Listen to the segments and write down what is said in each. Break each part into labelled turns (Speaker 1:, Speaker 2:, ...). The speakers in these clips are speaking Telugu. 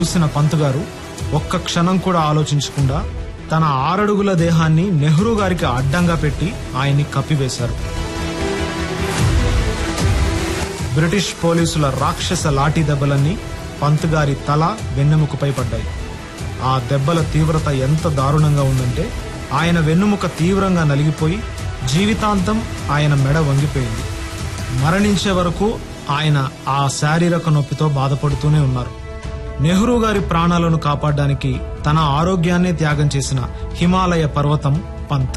Speaker 1: చూసిన పంత్ గారు ఒక్క క్షణం కూడా ఆలోచించకుండా తన ఆరడుగుల దేహాన్ని నెహ్రూ గారికి అడ్డంగా పెట్టి ఆయన్ని కప్పివేశారు బ్రిటిష్ పోలీసుల రాక్షస లాఠీ దెబ్బలన్నీ పంత్ గారి తల వెన్నెముకపై పడ్డాయి ఆ దెబ్బల తీవ్రత ఎంత దారుణంగా ఉందంటే ఆయన వెన్నుముక తీవ్రంగా నలిగిపోయి జీవితాంతం ఆయన మెడ వంగిపోయింది మరణించే వరకు ఆయన ఆ శారీరక నొప్పితో బాధపడుతూనే ఉన్నారు నెహ్రూ గారి ప్రాణాలను కాపాడడానికి తన ఆరోగ్యాన్నే త్యాగం చేసిన హిమాలయ పర్వతం పంత్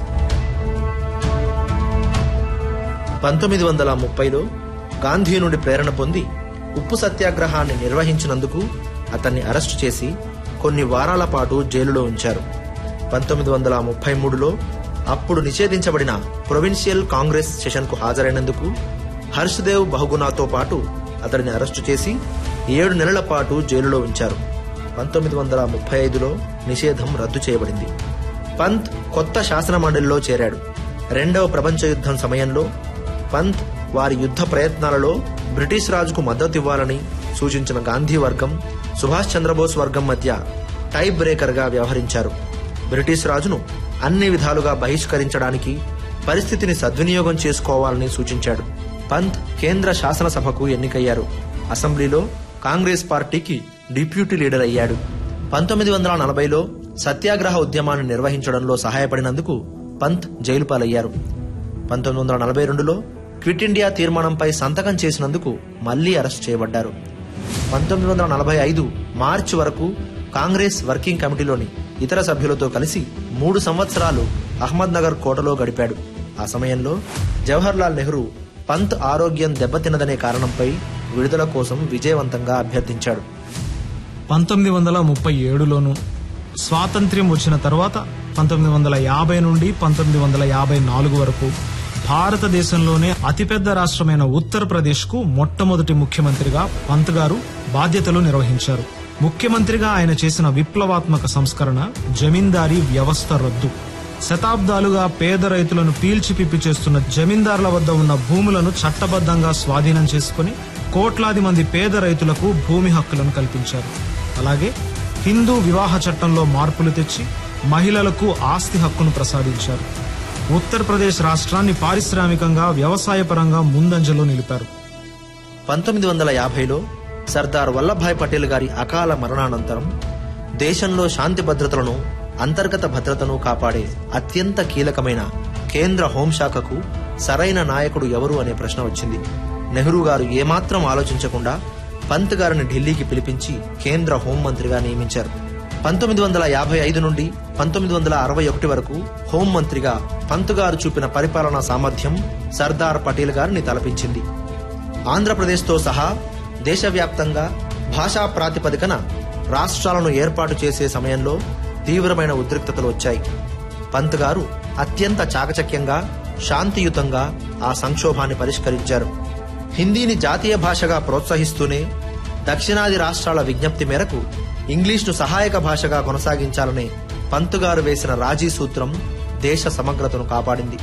Speaker 2: పంతొమ్మిది వందల ముప్పైలో గాంధీ నుండి ప్రేరణ పొంది ఉప్పు సత్యాగ్రహాన్ని నిర్వహించినందుకు అతన్ని అరెస్టు చేసి కొన్ని వారాల పాటు జైలులో ఉంచారు పంతొమ్మిది వందల ముప్పై మూడులో అప్పుడు నిషేధించబడిన ప్రొవిన్షియల్ కాంగ్రెస్ సెషన్కు హాజరైనందుకు హర్షదేవ్ బహుగుణాతో పాటు అతడిని అరెస్టు చేసి ఏడు నెలల పాటు జైలులో ఉంచారు పంతొమ్మిది వందల ముప్పై ఐదులో నిషేధం రద్దు చేయబడింది పంత్ కొత్త శాసన మండలిలో చేరాడు రెండవ ప్రపంచ యుద్ధం సమయంలో పంత్ వారి యుద్ధ ప్రయత్నాలలో బ్రిటిష్ రాజుకు మద్దతు ఇవ్వాలని సూచించిన గాంధీ వర్గం సుభాష్ చంద్రబోస్ వర్గం మధ్య టై బ్రేకర్ గా వ్యవహరించారు బ్రిటిష్ రాజును అన్ని విధాలుగా బహిష్కరించడానికి పరిస్థితిని సద్వినియోగం చేసుకోవాలని సూచించాడు పంత్ కేంద్ర శాసనసభకు ఎన్నికయ్యారు అసెంబ్లీలో కాంగ్రెస్ పార్టీకి డిప్యూటీ లీడర్ అయ్యాడు పంతొమ్మిది వందల నలభైలో సత్యాగ్రహ ఉద్యమాన్ని నిర్వహించడంలో సహాయపడినందుకు పంత్ జైలు పాలయ్యారు పంతొమ్మిది వందల నలభై రెండులో క్విట్ ఇండియా తీర్మానంపై సంతకం చేసినందుకు మళ్లీ అరెస్ట్ చేయబడ్డారు పంతొమ్మిది వందల నలభై ఐదు మార్చి వరకు కాంగ్రెస్ వర్కింగ్ కమిటీలోని ఇతర సభ్యులతో కలిసి మూడు సంవత్సరాలు అహ్మద్ నగర్ కోటలో గడిపాడు ఆ సమయంలో జవహర్లాల్ నెహ్రూ పంత్ ఆరోగ్యం దెబ్బతిన్నదనే కారణంపై విడుదల కోసం విజయవంతంగా అభ్యర్థించాడు
Speaker 1: పంతొమ్మిది వందల ముప్పై ఏడులోను స్వాతంత్ర్యం వచ్చిన తర్వాత పంతొమ్మిది వందల యాభై నుండి పంతొమ్మిది వందల యాభై నాలుగు వరకు భారతదేశంలోనే అతిపెద్ద రాష్ట్రమైన ఉత్తరప్రదేశ్ కు మొట్టమొదటి ముఖ్యమంత్రిగా పంత్ గారు బాధ్యతలు నిర్వహించారు ముఖ్యమంత్రిగా ఆయన చేసిన విప్లవాత్మక సంస్కరణ జమీందారీ వ్యవస్థ రద్దు శతాబ్దాలుగా పేద రైతులను పీల్చిపిప్పి చేస్తున్న జమీందారుల వద్ద ఉన్న భూములను చట్టబద్ధంగా స్వాధీనం చేసుకుని కోట్లాది మంది పేద రైతులకు భూమి హక్కులను కల్పించారు అలాగే హిందూ వివాహ చట్టంలో మార్పులు తెచ్చి మహిళలకు ఆస్తి హక్కును ప్రసాదించారు ఉత్తరప్రదేశ్ రాష్ట్రాన్ని పారిశ్రామికంగా వ్యవసాయపరంగా ముందంజలో నిలిపారు
Speaker 2: పంతొమ్మిది వందల యాభైలో సర్దార్ వల్లభాయ్ పటేల్ గారి అకాల మరణానంతరం దేశంలో శాంతి భద్రతలను అంతర్గత భద్రతను కాపాడే అత్యంత కీలకమైన కేంద్ర హోంశాఖకు సరైన నాయకుడు ఎవరు అనే ప్రశ్న వచ్చింది నెహ్రూ గారు ఏమాత్రం ఆలోచించకుండా పంత్ గారిని ఢిల్లీకి పిలిపించి కేంద్ర హోంమంత్రిగా నియమించారు పంతొమ్మిది వందల యాభై ఐదు నుండి పంతొమ్మిది వందల అరవై ఒకటి వరకు హోంమంత్రిగా పంత్ గారు చూపిన పరిపాలనా సామర్థ్యం సర్దార్ పటేల్ గారిని తలపించింది ఆంధ్రప్రదేశ్తో సహా దేశవ్యాప్తంగా భాషా ప్రాతిపదికన రాష్ట్రాలను ఏర్పాటు చేసే సమయంలో తీవ్రమైన ఉద్రిక్తతలు వచ్చాయి పంత్ గారు అత్యంత చాకచక్యంగా శాంతియుతంగా ఆ సంక్షోభాన్ని పరిష్కరించారు హిందీని జాతీయ భాషగా ప్రోత్సహిస్తూనే దక్షిణాది రాష్ట్రాల విజ్ఞప్తి మేరకు ఇంగ్లీష్ను సహాయక భాషగా కొనసాగించాలనే పంత్ గారు వేసిన రాజీ సూత్రం దేశ సమగ్రతను కాపాడింది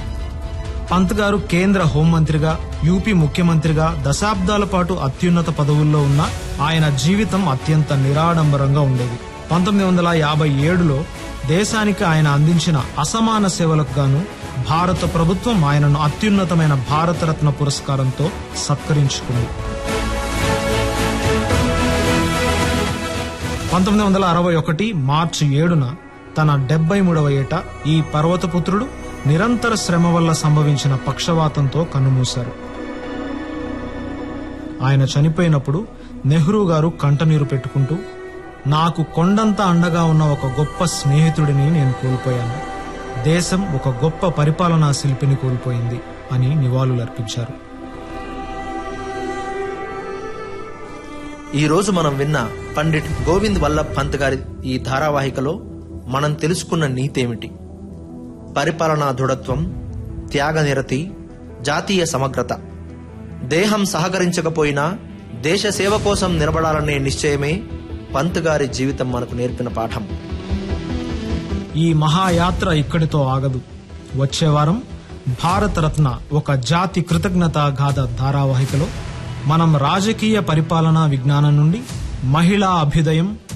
Speaker 1: పంత్ గారు కేంద్ర హోంమంత్రిగా యూపీ ముఖ్యమంత్రిగా దశాబ్దాల పాటు అత్యున్నత పదవుల్లో ఉన్న ఆయన జీవితం అత్యంత నిరాడంబరంగా ఉండేది పంతొమ్మిది వందల యాభై ఏడులో దేశానికి ఆయన అందించిన అసమాన సేవలకు గాను భారత ప్రభుత్వం ఆయనను అత్యున్నతమైన భారతరత్న పురస్కారంతో సత్కరించుకుంది పంతొమ్మిది వందల అరవై ఒకటి మార్చి ఏడున తన డెబ్బై మూడవ ఏట ఈ పర్వతపుత్రుడు నిరంతర శ్రమ వల్ల సంభవించిన పక్షవాతంతో కన్నుమూశారు ఆయన చనిపోయినప్పుడు నెహ్రూ గారు కంటనీరు పెట్టుకుంటూ నాకు కొండంత అండగా ఉన్న ఒక గొప్ప స్నేహితుడిని నేను కోల్పోయాను దేశం ఒక గొప్ప పరిపాలనా శిల్పిని కోల్పోయింది అని నివాళులర్పించారు
Speaker 2: ఈ రోజు మనం విన్న పండిట్ గోవింద్ వల్లభ్ పంత్ గారి ఈ ధారావాహికలో మనం తెలుసుకున్న నీతేమిటి పరిపాలనా దృఢత్వం త్యాగనిరతి జాతీయ సమగ్రత దేహం సహకరించకపోయినా దేశ సేవ కోసం నిలబడాలనే నిశ్చయమే పంత్ గారి జీవితం మనకు నేర్పిన పాఠం
Speaker 1: ఈ మహాయాత్ర ఇక్కడితో ఆగదు వచ్చే వారం భారతరత్న ఒక జాతి కృతజ్ఞతా గాథ ధారావాహికలో మనం రాజకీయ పరిపాలనా విజ్ఞానం నుండి మహిళా అభ్యుదయం